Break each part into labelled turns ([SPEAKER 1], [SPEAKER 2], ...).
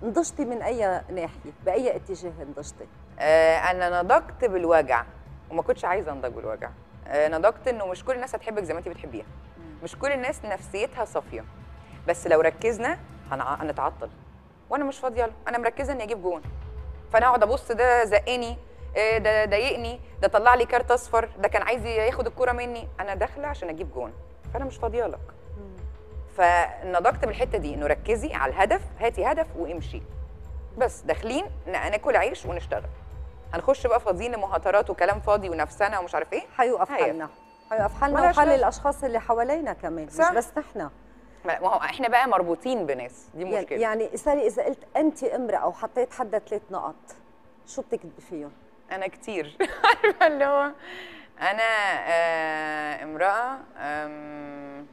[SPEAKER 1] نضجتي من اي ناحيه باي اتجاه نضجتي
[SPEAKER 2] آه انا نضجت بالوجع وما كنتش عايزه انضج بالوجع آه نضجت انه مش كل الناس هتحبك زي ما انت بتحبيها مش كل الناس نفسيتها صافيه بس لو ركزنا هنع- هنتعطل وانا مش فاضيه له انا مركزه اني اجيب جون فانا اقعد ابص ده زقني آه، ده ضايقني ده طلع لي كارت اصفر ده كان عايز ياخد الكوره مني انا داخله عشان اجيب جون فانا مش فاضيه لك فنضجت بالحته دي انه ركزي على الهدف هاتي هدف وامشي بس داخلين ن- ناكل عيش ونشتغل هنخش بقى فاضيين لمهاترات وكلام فاضي ونفسنا ومش عارف ايه
[SPEAKER 1] حيوقف
[SPEAKER 2] هيقف.
[SPEAKER 1] حالنا حيوقف حالنا
[SPEAKER 2] ملهاش
[SPEAKER 1] وحال
[SPEAKER 2] لازمة.
[SPEAKER 1] الاشخاص اللي حوالينا كمان
[SPEAKER 2] صح.
[SPEAKER 1] مش بس نحن
[SPEAKER 2] ما ما هو احنا بقى مربوطين بناس دي
[SPEAKER 1] يعني,
[SPEAKER 2] مشكله
[SPEAKER 1] يعني سالي اذا قلت انت امراه وحطيت حدا ثلاث نقط شو بتكتبي فيهم؟
[SPEAKER 2] انا كتير عارفه اللي هو انا آه امراه آم،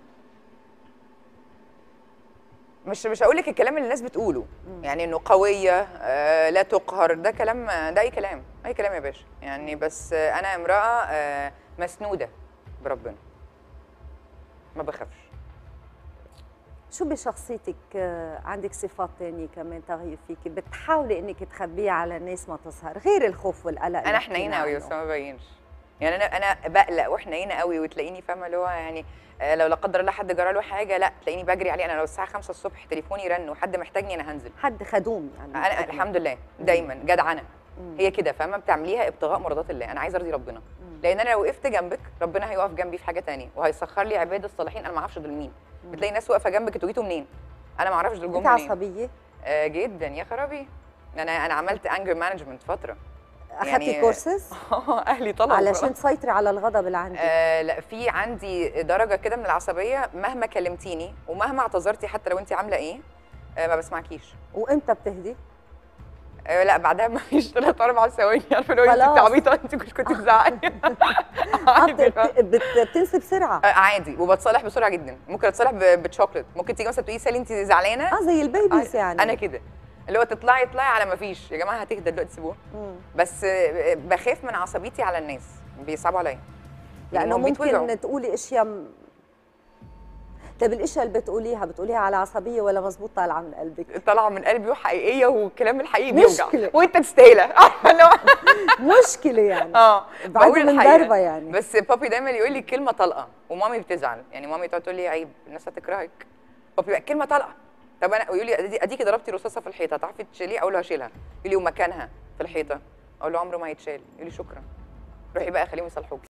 [SPEAKER 2] مش مش هقول لك الكلام اللي الناس بتقوله يعني انه قويه آه لا تقهر ده كلام ده اي كلام اي كلام يا باشا يعني بس آه انا امراه آه مسنوده بربنا ما بخافش
[SPEAKER 1] شو بشخصيتك آه، عندك صفات تانية كمان تغير فيكي بتحاولي انك تخبيها على الناس ما تظهر غير الخوف والقلق اللي
[SPEAKER 2] انا
[SPEAKER 1] حكينا
[SPEAKER 2] حنينه قوي
[SPEAKER 1] عنه.
[SPEAKER 2] بس ما ببينش يعني انا انا بقلق وحنينه قوي وتلاقيني فاهمه اللي هو يعني آه، لو لا قدر الله حد جرى له حاجه لا تلاقيني بجري عليه انا لو الساعه 5 الصبح تليفوني رن وحد محتاجني انا هنزل
[SPEAKER 1] حد خدوم يعني
[SPEAKER 2] انا
[SPEAKER 1] أجمل.
[SPEAKER 2] الحمد لله دايما جدعنه
[SPEAKER 1] مم.
[SPEAKER 2] هي كده فاهمه بتعمليها ابتغاء مرضات الله انا عايزه ارضي ربنا لان انا لو وقفت جنبك ربنا هيقف جنبي في حاجه تانية وهيسخر لي عباد الصالحين انا ما اعرفش دول مين بتلاقي ناس واقفه جنبك انتوا جيتوا منين انا ما اعرفش دول
[SPEAKER 1] انت
[SPEAKER 2] جم منين
[SPEAKER 1] عصبيه
[SPEAKER 2] آه جدا يا خرابي انا انا عملت انجر مانجمنت فتره
[SPEAKER 1] اخذتي
[SPEAKER 2] يعني-
[SPEAKER 1] كورسز
[SPEAKER 2] اهلي طلعوا
[SPEAKER 1] علشان تسيطري على الغضب اللي عندك
[SPEAKER 2] آه لا في عندي درجه كده من العصبيه مهما كلمتيني ومهما اعتذرتي حتى لو انت عامله ايه آه ما بسمعكيش
[SPEAKER 1] وامتى بتهدي
[SPEAKER 2] آه لا بعدها ما فيش ثلاث اربع ثواني عارفه لو انت
[SPEAKER 1] خلاص.
[SPEAKER 2] عبيطه انت مش كنت بتزعقي
[SPEAKER 1] آه،
[SPEAKER 2] عادي
[SPEAKER 1] بت- بت- بتنسي بسرعه
[SPEAKER 2] آه، عادي وبتصالح بسرعه جدا ممكن اتصالح ب- بشوكليت ممكن تيجي مثلا تقولي سالي انت زعلانه
[SPEAKER 1] اه زي البيبيز
[SPEAKER 2] آه،
[SPEAKER 1] يعني
[SPEAKER 2] انا كده اللي هو تطلعي اطلعي على ما فيش يا جماعه هتهدى دلوقتي سيبوها
[SPEAKER 1] مم.
[SPEAKER 2] بس آه، بخاف من عصبيتي على الناس بيصعبوا عليا
[SPEAKER 1] لانه
[SPEAKER 2] هم بيتوجعوا.
[SPEAKER 1] ممكن تقولي اشياء م... طيب الاشياء اللي بتقوليها بتقوليها على عصبيه ولا مزبوط طالعه من قلبك
[SPEAKER 2] طالعه من قلبي وحقيقيه والكلام الحقيقي
[SPEAKER 1] مشكلة.
[SPEAKER 2] بيوجع وانت تستاهلها عارفه اللي هو
[SPEAKER 1] مشكله يعني
[SPEAKER 2] اه
[SPEAKER 1] بعد
[SPEAKER 2] بقول
[SPEAKER 1] من
[SPEAKER 2] الحقيقة.
[SPEAKER 1] ضربة يعني.
[SPEAKER 2] بس بابي دايما يقول لي كلمه طلقه ومامي بتزعل يعني مامي تقعد تقول لي عيب الناس هتكرهك بابي بقى كلمه طلقه طب انا ويقول لي أدي- اديكي ضربتي رصاصه في الحيطه تعرفي تشيليها اقول له هشيلها يقول لي ومكانها في الحيطه اقول له عمره ما هيتشال يقول لي شكرا روحي بقى خليهم يصلحوكي